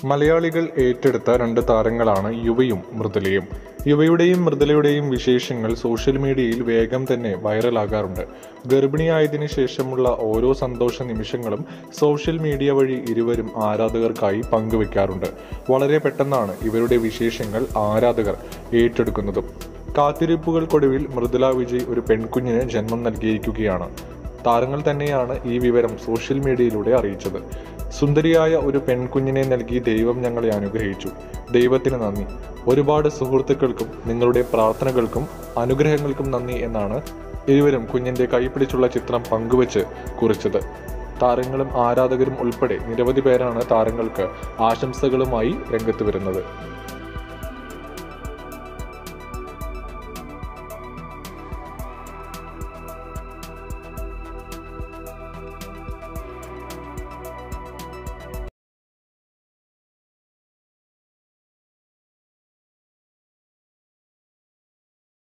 മലയാളികൾ ഏറ്റെടുത്ത രണ്ട് താരങ്ങളാണ് യുവയും മൃദുലയും യുവയുടെയും മൃദുലയുടെയും വിശേഷങ്ങൾ സോഷ്യൽ മീഡിയയിൽ വേഗം തന്നെ വൈറലാകാറുണ്ട് ഗർഭിണിയായതിനു ശേഷമുള്ള ഓരോ സന്തോഷ നിമിഷങ്ങളും സോഷ്യൽ മീഡിയ വഴി ഇരുവരും ആരാധകർക്കായി പങ്കുവെക്കാറുണ്ട് വളരെ പെട്ടെന്നാണ് ഇവരുടെ വിശേഷങ്ങൾ ആരാധകർ ഏറ്റെടുക്കുന്നതും കാത്തിരിപ്പുകൾക്കൊടുവിൽ മൃദുല വിജയ് ഒരു പെൺകുഞ്ഞിന് ജന്മം നൽകിയിരിക്കുകയാണ് താരങ്ങൾ തന്നെയാണ് ഈ വിവരം സോഷ്യൽ മീഡിയയിലൂടെ അറിയിച്ചത് സുന്ദരിയായ ഒരു പെൺകുഞ്ഞിനെ നൽകി ദൈവം ഞങ്ങളെ അനുഗ്രഹിച്ചു ദൈവത്തിന് നന്ദി ഒരുപാട് സുഹൃത്തുക്കൾക്കും നിങ്ങളുടെ പ്രാർത്ഥനകൾക്കും അനുഗ്രഹങ്ങൾക്കും നന്ദി എന്നാണ് ഇരുവരും കുഞ്ഞിന്റെ കൈപിടിച്ചുള്ള ചിത്രം പങ്കുവച്ച് കുറിച്ചത് താരങ്ങളും ആരാധകരും ഉൾപ്പെടെ നിരവധി പേരാണ് താരങ്ങൾക്ക് ആശംസകളുമായി രംഗത്ത് വരുന്നത്